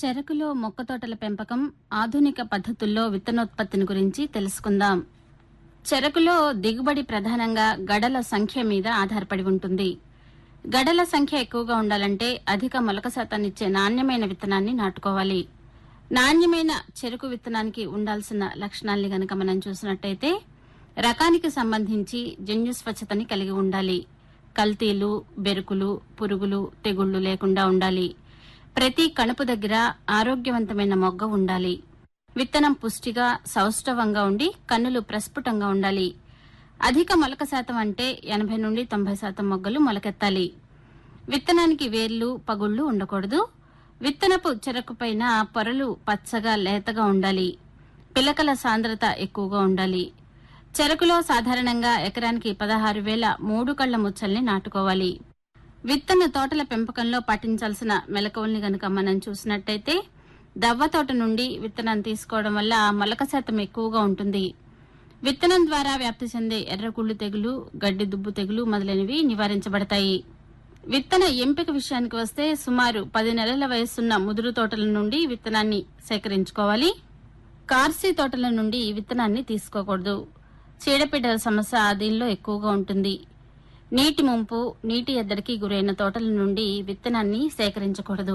చెరకులో మొక్క తోటల పెంపకం ఆధునిక పద్ధతుల్లో విత్తనోత్పత్తిని గురించి తెలుసుకుందాం చెరకులో దిగుబడి ప్రధానంగా గడల సంఖ్య మీద ఆధారపడి ఉంటుంది గడల సంఖ్య ఎక్కువగా ఉండాలంటే అధిక మొలక శాతాన్నిచ్చే నాణ్యమైన విత్తనాన్ని నాటుకోవాలి నాణ్యమైన చెరుకు విత్తనానికి ఉండాల్సిన లక్షణాల్ని గనక మనం చూసినట్టయితే రకానికి సంబంధించి జన్యు స్వచ్ఛతని కలిగి ఉండాలి కల్తీలు బెరుకులు పురుగులు తెగుళ్లు లేకుండా ఉండాలి ప్రతి కణుపు దగ్గర ఆరోగ్యవంతమైన మొగ్గ ఉండాలి విత్తనం పుష్టిగా సౌష్ఠవంగా ఉండి కన్నులు ప్రస్ఫుటంగా ఉండాలి అధిక మొలక శాతం అంటే ఎనభై నుండి తొంభై శాతం మొగ్గలు మొలకెత్తాలి విత్తనానికి వేర్లు పగుళ్లు ఉండకూడదు విత్తనపు చెరకు పైన పొరలు పచ్చగా లేతగా ఉండాలి పిలకల సాంద్రత ఎక్కువగా ఉండాలి చెరకులో సాధారణంగా ఎకరానికి పదహారు వేల మూడు కళ్ల ముచ్చల్ని నాటుకోవాలి విత్తన తోటల పెంపకంలో పాటించాల్సిన మెలకువల్ని గనక మనం చూసినట్టయితే దవ్వ తోట నుండి విత్తనం తీసుకోవడం వల్ల మొలక శాతం ఎక్కువగా ఉంటుంది విత్తనం ద్వారా వ్యాప్తి చెందే ఎర్రకుళ్ళు తెగులు గడ్డి దుబ్బు తెగులు మొదలైనవి నివారించబడతాయి విత్తన ఎంపిక విషయానికి వస్తే సుమారు పది నెలల వయసున్న ముదురు తోటల నుండి విత్తనాన్ని సేకరించుకోవాలి కార్సీ తోటల నుండి విత్తనాన్ని తీసుకోకూడదు చీడపీడల సమస్య దీనిలో ఎక్కువగా ఉంటుంది నీటి ముంపు నీటి ఎద్దడికి గురైన తోటల నుండి విత్తనాన్ని సేకరించకూడదు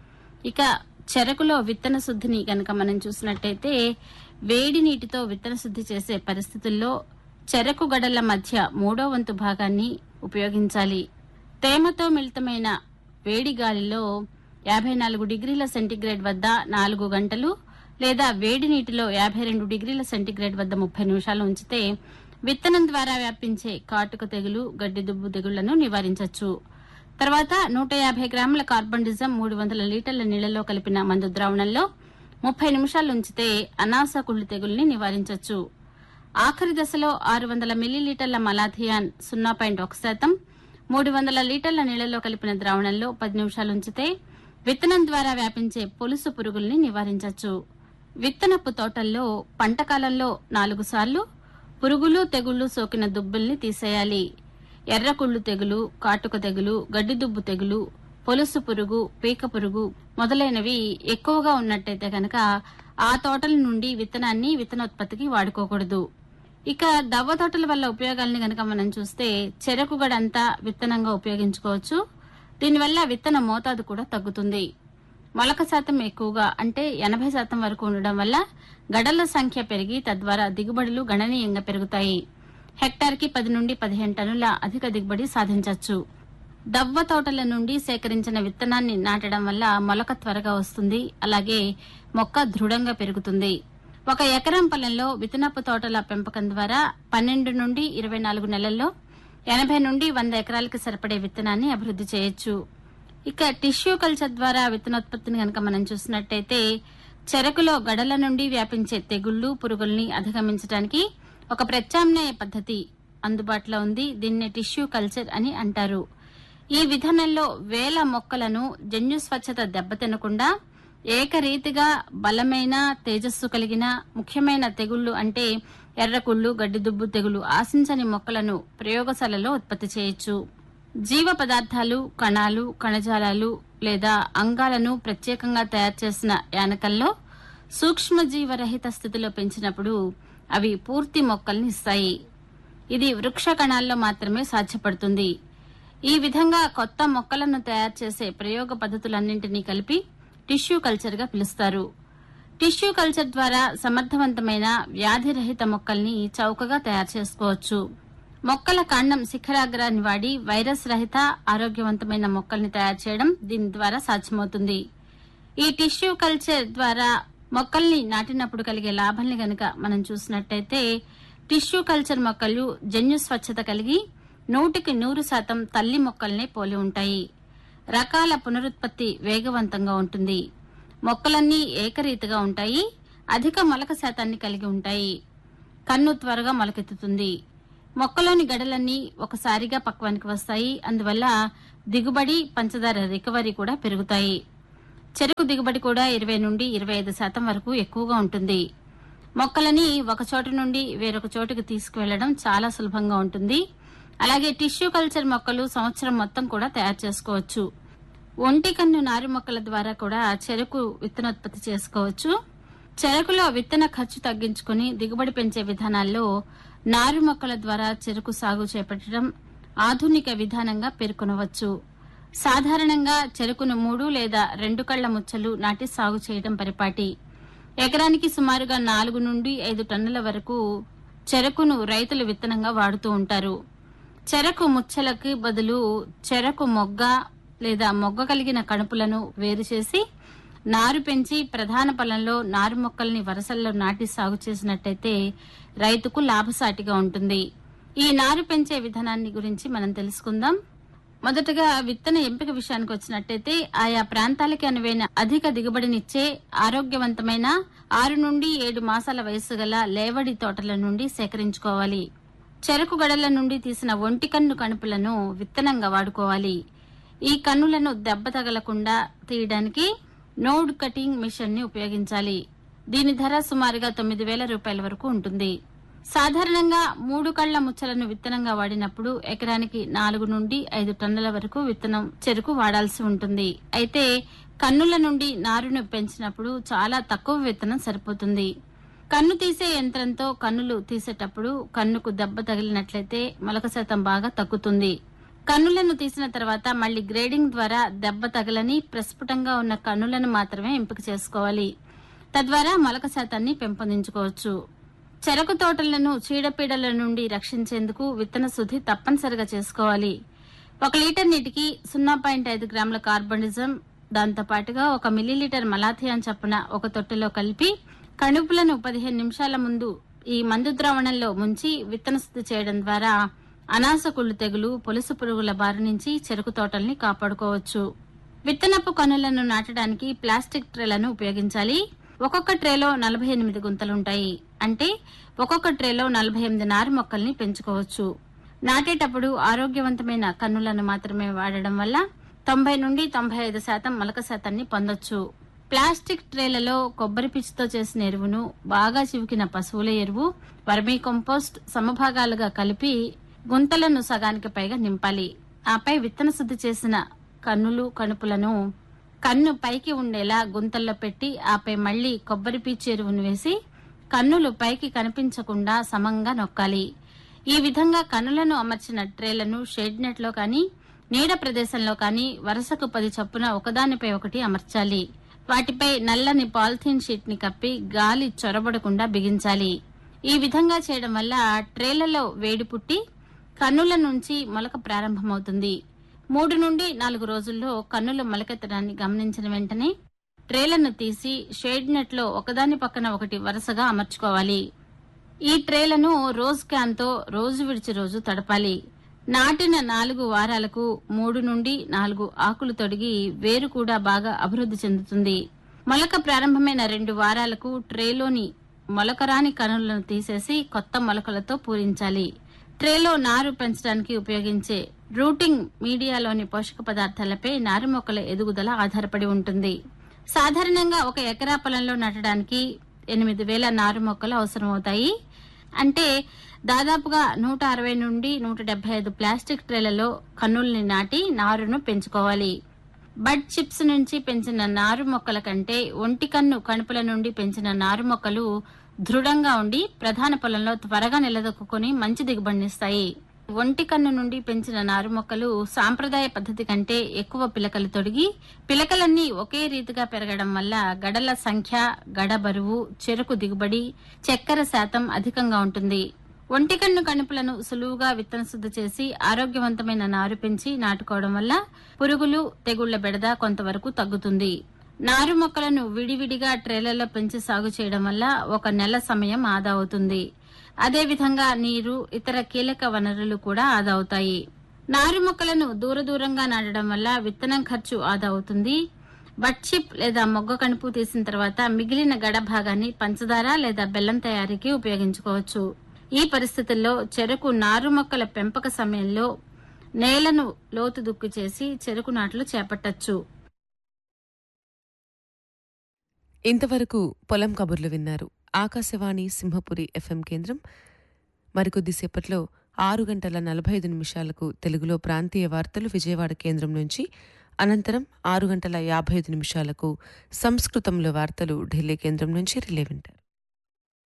ఇక చెరకులో విత్తన శుద్ధిని గనక మనం చూసినట్టయితే వేడి నీటితో విత్తన శుద్ధి చేసే పరిస్థితుల్లో చెరకు గడల మధ్య మూడో వంతు భాగాన్ని ఉపయోగించాలి తేమతో మిళితమైన వేడి గాలిలో యాభై నాలుగు డిగ్రీల సెంటీగ్రేడ్ వద్ద నాలుగు గంటలు లేదా వేడి నీటిలో యాభై రెండు డిగ్రీల సెంటీగ్రేడ్ వద్ద ముప్పై నిమిషాలు ఉంచితే విత్తనం ద్వారా వ్యాపించే కాటుక తెగులు గడ్డి దుబ్బు తెగుళ్లను నివారించవచ్చు తర్వాత నూట యాభై గ్రాముల కార్బన్ డిజం మూడు వందల లీటర్ల నీళ్లలో కలిపిన మందు ద్రావణంలో ముప్పై నిమిషాలు ఉంచితే అనాస కుళ్ళు తెగుల్ని నివారించవచ్చు ఆఖరి దశలో ఆరు వందల మిల్లీలీటర్ల మలాథియాన్ సున్నా పాయింట్ ఒక శాతం మూడు వందల లీటర్ల నీళ్లలో కలిపిన ద్రావణంలో పది నిమిషాలు ఉంచితే విత్తనం ద్వారా వ్యాపించే పొలుసు పురుగుల్ని నివారించవచ్చు విత్తనపు తోటల్లో పంట కాలంలో నాలుగు సార్లు పురుగులు తెగుళ్లు సోకిన దుబ్బుల్ని తీసేయాలి ఎర్రకుళ్ళు తెగులు కాటుక తెగులు గడ్డి దుబ్బు తెగులు పొలుసు పురుగు పీక పురుగు మొదలైనవి ఎక్కువగా ఉన్నట్టయితే గనక ఆ తోటల నుండి విత్తనాన్ని విత్తనోత్పత్తికి వాడుకోకూడదు ఇక దవ్వ తోటల వల్ల ఉపయోగాలని గనక మనం చూస్తే చెరకు గడంతా విత్తనంగా ఉపయోగించుకోవచ్చు దీనివల్ల విత్తన మోతాదు కూడా తగ్గుతుంది మొలక శాతం ఎక్కువగా అంటే ఎనభై శాతం వరకు ఉండడం వల్ల గడల సంఖ్య పెరిగి తద్వారా దిగుబడులు గణనీయంగా పెరుగుతాయి హెక్టార్కి పది నుండి పదిహేను టన్నుల అధిక దిగుబడి సాధించవచ్చు దవ్వ తోటల నుండి సేకరించిన విత్తనాన్ని నాటడం వల్ల మొలక త్వరగా వస్తుంది అలాగే మొక్క దృఢంగా పెరుగుతుంది ఒక ఎకరం పొలంలో విత్తనపు తోటల పెంపకం ద్వారా పన్నెండు నుండి ఇరవై నాలుగు నెలల్లో ఎనభై నుండి వంద ఎకరాలకు సరిపడే విత్తనాన్ని అభివృద్ది చేయొచ్చు ఇక టిష్యూ కల్చర్ ద్వారా విత్తనోత్పత్తిని గనక మనం చూసినట్టయితే చెరకులో గడల నుండి వ్యాపించే తెగుళ్లు పురుగుల్ని అధిగమించడానికి ఒక ప్రత్యామ్నాయ పద్ధతి అందుబాటులో ఉంది దీన్ని టిష్యూ కల్చర్ అని అంటారు ఈ విధానంలో వేల మొక్కలను జన్యు స్వచ్ఛత దెబ్బతినకుండా ఏకరీతిగా బలమైన తేజస్సు కలిగిన ముఖ్యమైన తెగుళ్లు అంటే ఎర్రకుళ్ళు గడ్డిదుబ్బు తెగులు ఆశించని మొక్కలను ప్రయోగశాలలో ఉత్పత్తి చేయొచ్చు జీవ పదార్థాలు కణాలు కణజాలాలు లేదా అంగాలను ప్రత్యేకంగా తయారు చేసిన యానకల్లో సూక్ష్మజీవరహిత స్థితిలో పెంచినప్పుడు అవి పూర్తి మొక్కల్ని ఇస్తాయి ఇది వృక్ష కణాల్లో మాత్రమే సాధ్యపడుతుంది ఈ విధంగా కొత్త మొక్కలను తయారు చేసే ప్రయోగ పద్ధతులన్నింటినీ కలిపి టిష్యూ కల్చర్ గా పిలుస్తారు టిష్యూ కల్చర్ ద్వారా సమర్థవంతమైన వ్యాధిరహిత మొక్కల్ని చౌకగా తయారు చేసుకోవచ్చు మొక్కల కాండం శిఖరాగ్రాన్ని వాడి వైరస్ రహిత ఆరోగ్యవంతమైన మొక్కల్ని తయారు చేయడం దీని ద్వారా సాధ్యమవుతుంది ఈ టిష్యూ కల్చర్ ద్వారా మొక్కల్ని నాటినప్పుడు కలిగే లాభాల్ని గనక మనం చూసినట్టయితే టిష్యూ కల్చర్ మొక్కలు జన్యు స్వచ్ఛత కలిగి నూటికి నూరు శాతం తల్లి మొక్కల్నే పోలి ఉంటాయి రకాల పునరుత్పత్తి వేగవంతంగా ఉంటుంది మొక్కలన్నీ ఏకరీతిగా ఉంటాయి అధిక మొలక శాతాన్ని కలిగి ఉంటాయి కన్ను త్వరగా మొలకెత్తుతుంది మొక్కలోని గడలన్నీ ఒకసారిగా పక్వానికి వస్తాయి అందువల్ల దిగుబడి పంచదార రికవరీ కూడా పెరుగుతాయి చెరుకు దిగుబడి కూడా ఇరవై నుండి ఇరవై ఐదు శాతం వరకు ఎక్కువగా ఉంటుంది మొక్కలని ఒక చోటు నుండి వేరొక చోటుకి తీసుకువెళ్లడం చాలా సులభంగా ఉంటుంది అలాగే టిష్యూ కల్చర్ మొక్కలు సంవత్సరం మొత్తం కూడా తయారు చేసుకోవచ్చు ఒంటి కన్ను నారు మొక్కల ద్వారా కూడా చెరకు విత్తనోత్పత్తి చేసుకోవచ్చు చెరకులో విత్తన ఖర్చు తగ్గించుకుని దిగుబడి పెంచే విధానాల్లో నారు మొక్కల ద్వారా చెరకు సాగు చేపట్టడం ఆధునిక విధానంగా పేర్కొనవచ్చు సాధారణంగా చెరుకును మూడు లేదా రెండు కళ్ల ముచ్చలు నాటి సాగు చేయడం పరిపాటి ఎకరానికి సుమారుగా నాలుగు నుండి ఐదు టన్నుల వరకు చెరకును రైతులు విత్తనంగా వాడుతూ ఉంటారు చెరకు ముచ్చలకి బదులు చెరకు మొగ్గ లేదా మొగ్గ కలిగిన కణుపులను వేరు చేసి నారు పెంచి ప్రధాన పొలంలో నారు మొక్కల్ని వరసల్లో నాటి సాగు చేసినట్టయితే రైతుకు లాభసాటిగా ఉంటుంది ఈ నారు పెంచే విధానాన్ని గురించి మనం తెలుసుకుందాం మొదటగా విత్తన ఎంపిక విషయానికి వచ్చినట్టయితే ఆయా ప్రాంతాలకి అనువైన అధిక దిగుబడినిచ్చే ఆరోగ్యవంతమైన ఆరు నుండి ఏడు మాసాల వయసు గల లేవడి తోటల నుండి సేకరించుకోవాలి చెరకు గడల నుండి తీసిన ఒంటి కన్ను కణుపులను విత్తనంగా వాడుకోవాలి ఈ కన్నులను దెబ్బ తగలకుండా తీయడానికి నోడ్ కటింగ్ మిషన్ ని ఉపయోగించాలి దీని ధర సుమారుగా తొమ్మిది వేల రూపాయల వరకు ఉంటుంది సాధారణంగా మూడు కళ్ల ముచ్చలను విత్తనంగా వాడినప్పుడు ఎకరానికి నాలుగు నుండి ఐదు టన్నుల వరకు విత్తనం చెరుకు వాడాల్సి ఉంటుంది అయితే కన్నుల నుండి నారును పెంచినప్పుడు చాలా తక్కువ విత్తనం సరిపోతుంది కన్ను తీసే యంత్రంతో కన్నులు తీసేటప్పుడు కన్నుకు దెబ్బ తగిలినట్లయితే మొలక శాతం బాగా తగ్గుతుంది కన్నులను తీసిన తర్వాత మళ్లీ గ్రేడింగ్ ద్వారా దెబ్బ తగలని ప్రస్ఫుటంగా ఉన్న కన్నులను మాత్రమే ఎంపిక చేసుకోవాలి తద్వారా మొలక శాతాన్ని పెంపొందించుకోవచ్చు చెరకు తోటలను చీడపీడల నుండి రక్షించేందుకు విత్తన శుద్ధి తప్పనిసరిగా చేసుకోవాలి ఒక లీటర్ నీటికి సున్నా పాయింట్ ఐదు గ్రాముల కార్బనిజం దాంతో పాటుగా ఒక మిల్లీలీటర్ మలాథియాన్ చప్పున ఒక తొట్టెలో కలిపి కణుపులను పదిహేను నిమిషాల ముందు ఈ మందు ద్రావణంలో ముంచి విత్తన శుద్ధి చేయడం ద్వారా అనాస కుళ్ళు తెగులు పొలుసు పురుగుల బారి నుంచి చెరుకు తోటల్ని కాపాడుకోవచ్చు విత్తనపు కనులను నాటడానికి ప్లాస్టిక్ ట్రేలను ఉపయోగించాలి ఒక్కొక్క ట్రేలో నలభై ఎనిమిది గుంతలుంటాయి అంటే ఒక్కొక్క ట్రేలో నలభై ఎనిమిది నారు మొక్కల్ని పెంచుకోవచ్చు నాటేటప్పుడు ఆరోగ్యవంతమైన కన్నులను మాత్రమే వాడడం వల్ల తొంభై నుండి తొంభై ఐదు శాతం మొలక శాతాన్ని పొందొచ్చు ప్లాస్టిక్ ట్రేలలో కొబ్బరి పీచుతో చేసిన ఎరువును బాగా చివికిన పశువుల ఎరువు వర్మీ కంపోస్ట్ సమభాగాలుగా కలిపి గుంతలను సగానికి పైగా నింపాలి ఆపై విత్తన శుద్ధి చేసిన కన్నులు కణుపులను కన్ను పైకి ఉండేలా గుంతల్లో పెట్టి ఆపై మళ్లీ కొబ్బరి పీచు ఎరువును వేసి కన్నులు పైకి కనిపించకుండా సమంగా నొక్కాలి ఈ విధంగా కన్నులను అమర్చిన ట్రేలను షేడ్ నెట్ లో కానీ నీడ ప్రదేశంలో కానీ వరుసకు పది చొప్పున ఒకదానిపై ఒకటి అమర్చాలి వాటిపై నల్లని పాలిథీన్ షీట్ ని కప్పి గాలి చొరబడకుండా బిగించాలి ఈ విధంగా చేయడం వల్ల ట్రేలలో వేడి పుట్టి కన్నుల నుంచి మొలక ప్రారంభమవుతుంది మూడు నుండి నాలుగు రోజుల్లో కన్నుల మొలకెత్తడాన్ని గమనించిన వెంటనే ట్రేలను తీసి షేడ్ నెట్ లో ఒకదాని పక్కన ఒకటి వరుసగా అమర్చుకోవాలి ఈ ట్రేలను రోజ్ క్యాన్ తో రోజు విడిచి రోజు తడపాలి నాటిన నాలుగు వారాలకు మూడు నుండి నాలుగు ఆకులు తొడిగి వేరు కూడా బాగా అభివృద్ధి చెందుతుంది మొలక ప్రారంభమైన రెండు వారాలకు ట్రేలోని మొలకరాని కణులను తీసేసి కొత్త మొలకలతో పూరించాలి ట్రేలో నారు పెంచడానికి ఉపయోగించే రూటింగ్ మీడియాలోని పోషక పదార్థాలపై నారు మొక్కల ఎదుగుదల ఆధారపడి ఉంటుంది సాధారణంగా ఒక ఎకరా పొలంలో నాటడానికి ఎనిమిది వేల నారు మొక్కలు అవసరమవుతాయి అంటే దాదాపుగా నూట అరవై నుండి నూట డెబ్బై ఐదు ప్లాస్టిక్ ట్రేలలో కన్నుల్ని నాటి నారును పెంచుకోవాలి బడ్ చిప్స్ నుంచి పెంచిన నారు మొక్కల కంటే ఒంటి కన్ను కణుపుల నుండి పెంచిన నారు మొక్కలు దృఢంగా ఉండి ప్రధాన పొలంలో త్వరగా నిలదొక్కుని మంచి దిగుబడినిస్తాయి ఒంటి కన్ను నుండి పెంచిన నారు మొక్కలు సాంప్రదాయ పద్ధతి కంటే ఎక్కువ పిలకలు తొడిగి పిలకలన్నీ ఒకే రీతిగా పెరగడం వల్ల గడల సంఖ్య గడ బరువు చెరుకు దిగుబడి చక్కెర శాతం అధికంగా ఉంటుంది ఒంటికన్ను కణుపులను సులువుగా విత్తన శుద్ధి చేసి ఆరోగ్యవంతమైన నారు పెంచి నాటుకోవడం వల్ల పురుగులు తెగుళ్ల బెడద కొంతవరకు తగ్గుతుంది నారు మొక్కలను విడివిడిగా ట్రేలలో పెంచి సాగు చేయడం వల్ల ఒక నెల సమయం ఆదా అవుతుంది అదేవిధంగా నీరు ఇతర కీలక వనరులు కూడా ఆదా అవుతాయి నారు మొక్కలను దూర దూరంగా నాటడం వల్ల విత్తనం ఖర్చు ఆదా అవుతుంది బట్ చిప్ లేదా మొగ్గ కణుపు తీసిన తర్వాత మిగిలిన గడ భాగాన్ని పంచదార లేదా బెల్లం తయారీకి ఉపయోగించుకోవచ్చు ఈ పరిస్థితుల్లో చెరకు నారు మొక్కల పెంపక సమయంలో నేలను లోతు దుక్కు చేసి చెరుకు నాట్లు చేపట్టచ్చు ఇంతవరకు పొలం కబుర్లు విన్నారు ఆకాశవాణి సింహపురి ఎఫ్ఎం కేంద్రం మరికొద్దిసేపట్లో ఆరు గంటల నలభై ఐదు నిమిషాలకు తెలుగులో ప్రాంతీయ వార్తలు విజయవాడ కేంద్రం నుంచి అనంతరం ఆరు గంటల యాభై ఐదు నిమిషాలకు సంస్కృతంలో వార్తలు ఢిల్లీ కేంద్రం నుంచి రిలే వింటారు